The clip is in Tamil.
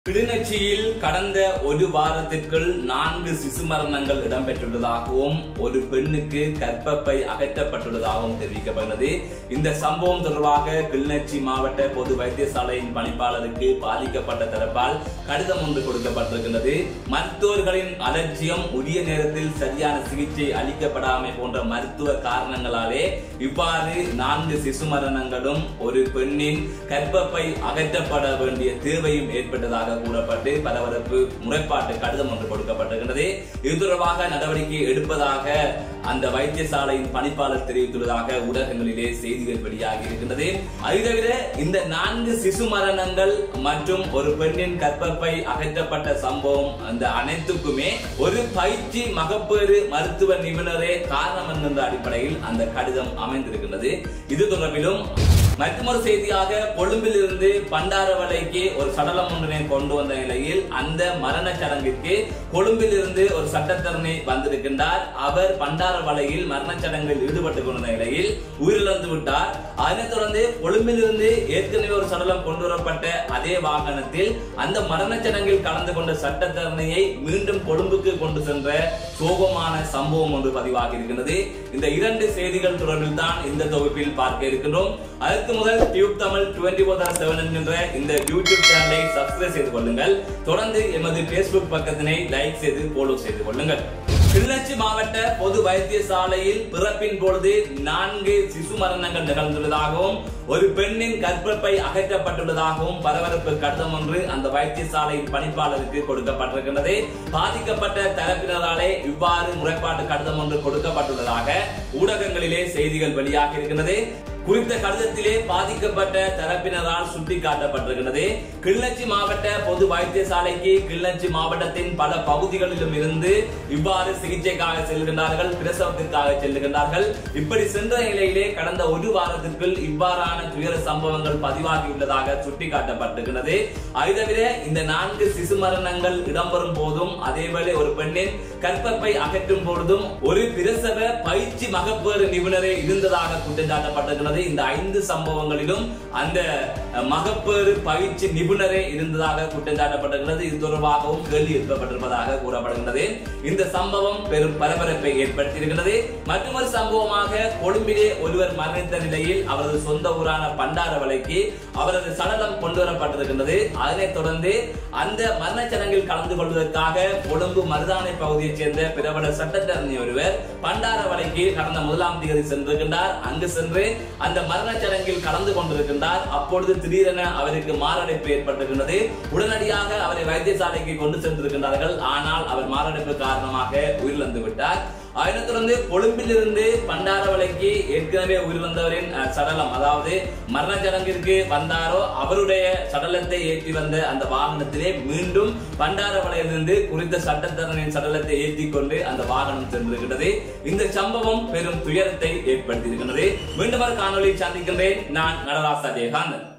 கிளிநொச்சியில் கடந்த ஒரு வாரத்திற்குள் நான்கு சிசு மரணங்கள் இடம்பெற்றுள்ளதாகவும் ஒரு பெண்ணுக்கு கர்ப்பப்பை அகற்றப்பட்டுள்ளதாகவும் தெரிவிக்கப்படுகிறது இந்த சம்பவம் தொடர்பாக கிளிநொச்சி மாவட்ட பொது வைத்தியசாலையின் பணிப்பாளருக்கு பாதிக்கப்பட்ட தரப்பால் கடிதம் ஒன்று கொடுக்கப்பட்டிருக்கின்றது மருத்துவர்களின் அலட்சியம் உரிய நேரத்தில் சரியான சிகிச்சை அளிக்கப்படாமை போன்ற மருத்துவ காரணங்களாலே இவ்வாறு நான்கு சிசு மரணங்களும் ஒரு பெண்ணின் கர்ப்பப்பை அகற்றப்பட வேண்டிய தேவையும் ஏற்பட்டதாக கூறப்பட்டு பரபரப்பு முறைப்பாட்டு கடிதம் ஒன்று கொடுக்கப்பட்டிருக்கின்றது இது தொடர்பாக நடவடிக்கை எடுப்பதாக அந்த வைத்தியசாலையின் பணிப்பாளர் தெரிவித்துள்ளதாக ஊடகங்களிலே செய்திகள் வெளியாகி இருக்கின்றது அது தவிர இந்த நான்கு சிசு மரணங்கள் மற்றும் ஒரு பெண்ணின் கர்ப்பப்பை அகற்றப்பட்ட சம்பவம் அந்த அனைத்துக்குமே ஒரு பயிற்சி மகப்பேறு மருத்துவ நிபுணரே காரணம் என்கின்ற அடிப்படையில் அந்த கடிதம் அமைந்திருக்கின்றது இது தொடர்பிலும் மற்றொரு செய்தியாக கொழும்பில் இருந்து பண்டாரவளைக்கு ஒரு சடலம் ஒன்றினை கொண்டு வந்த நிலையில் அந்த மரண சடங்கிற்கு கொழும்பில் இருந்து ஒரு சட்டத்தரணி வந்திருக்கின்றார் அவர் பண்டாரவளையில் மரண சடங்கில் ஈடுபட்டுக் கொண்ட நிலையில் உயிரிழந்து விட்டார் அதனைத் தொடர்ந்து கொழும்பில் இருந்து ஏற்கனவே ஒரு சடலம் கொண்டு வரப்பட்ட அதே வாகனத்தில் அந்த மரண சடங்கில் கலந்து கொண்ட சட்டத்தரணியை மீண்டும் கொழும்புக்கு கொண்டு சென்ற சோகமான சம்பவம் ஒன்று பதிவாகி இருக்கின்றது இந்த இரண்டு செய்திகள் தொடர்பில் தான் இந்த தொகுப்பில் பார்க்க இருக்கின்றோம் அதற்கு முதல் tube Tamil twenty four seven என்கின்ற இந்த யூடியூப் சேனலை சப்ஸ்கிரைப் செய்து கொள்ளுங்கள் தொடர்ந்து எமது பேஸ்புக் பக்கத்தினை லைக் செய்து ஃபாலோ செய்து கொள்ளுங்கள் கிளிநொச்சி மாவட்ட பொது வைத்தியசாலையில் பிறப்பின் பொழுது நான்கு சிசு மரணங்கள் நிகழ்ந்துள்ளதாகவும் ஒரு பெண்ணின் கர்ப்பப்பை அகற்றப்பட்டுள்ளதாகவும் பரபரப்பு கடிதம் ஒன்று அந்த வைத்தியசாலையின் பணிப்பாளருக்கு கொடுக்கப்பட்டிருக்கின்றது பாதிக்கப்பட்ட தரப்பினராலே இவ்வாறு முறைப்பாட்டு கடிதம் ஒன்று கொடுக்கப்பட்டுள்ளதாக ஊடகங்களிலே செய்திகள் வெளியாகி இருக்கின்றது குறித்த கடிதத்திலே பாதிக்கப்பட்ட தரப்பினரால் சுட்டிக்காட்டப்பட்டிருக்கிறது கிளிநொச்சி மாவட்ட பொது வைத்தியசாலைக்கு கிளிநொச்சி மாவட்டத்தின் பல பகுதிகளிலும் இருந்து இவ்வாறு சிகிச்சைக்காக செல்கின்றார்கள் பிரசவத்திற்காக செல்லுகின்றார்கள் இப்படி சென்ற நிலையிலே கடந்த ஒரு வாரத்திற்குள் இவ்வாறான துயர சம்பவங்கள் பதிவாகியுள்ளதாக சுட்டிக்காட்டப்பட்டிருக்கிறது அது தவிர இந்த நான்கு சிசு மரணங்கள் இடம்பெறும் போதும் அதேவேளை ஒரு பெண்ணின் கற்பப்பை அகற்றும் பொழுதும் ஒரு பிரசவ பயிற்சி மகப்பேறு நிபுணரே இருந்ததாக குற்றச்சாட்டப்பட்டிருக்கிறது இந்த ஐந்து சம்பவங்களிலும் அந்த மகப்பேறு பயிற்சி நிபுணரே இருந்ததாக குற்றச்சாட்டப்பட்டிருக்கிறது இது தொடர்பாகவும் கேள்வி எழுப்பப்பட்டிருப்பதாக கூறப்படுகின்றது இந்த சம்பவம் பெரும் பரபரப்பை ஏற்படுத்தியிருக்கிறது மற்றொரு சம்பவமாக கொழும்பிலே ஒருவர் மரணித்த நிலையில் அவரது சொந்த ஊரான பண்டாரவளைக்கு அவரது சடலம் கொண்டு வரப்பட்டிருக்கின்றது அதனைத் தொடர்ந்து அந்த மரணச் சடங்கில் கலந்து கொள்வதற்காக கொழும்பு மருதானை பகுதியைச் சேர்ந்த பிரபல சட்டத்தரணி ஒருவர் பண்டாரவளைக்கு கடந்த முதலாம் தேதி சென்றிருக்கின்றார் அங்கு சென்று அந்த மரணச் சடங்கில் கலந்து கொண்டிருக்கின்றார் அப்பொழுது திடீரென அவருக்கு மாரடைப்பு ஏற்பட்டிருக்கின்றது உடனடியாக அவரை வைத்தியசாலைக்கு கொண்டு சென்றிருக்கின்றார்கள் ஆனால் அவர் மாரடைப்பு காரணமாக உயிரிழந்து விட்டார் அதனைத் தொடர்ந்து கொழும்பில் இருந்து பண்டாரவளைக்கு ஏற்கனவே உயிரிழந்தவரின் சடலம் அதாவது மரண சடங்கிற்கு வந்தாரோ அவருடைய சடலத்தை ஏற்றி வந்த அந்த வாகனத்திலே மீண்டும் பண்டாரவளையிலிருந்து குறித்த சட்டத்தரனின் சடலத்தை ஏற்றி கொண்டு அந்த வாகனம் சென்றிருக்கிறது இந்த சம்பவம் பெரும் துயரத்தை ஏற்படுத்தியிருக்கிறது மீண்டும் ஒரு காணொலி சந்திக்கின்றேன் நான் நடராசா ஜெயகாந்தன்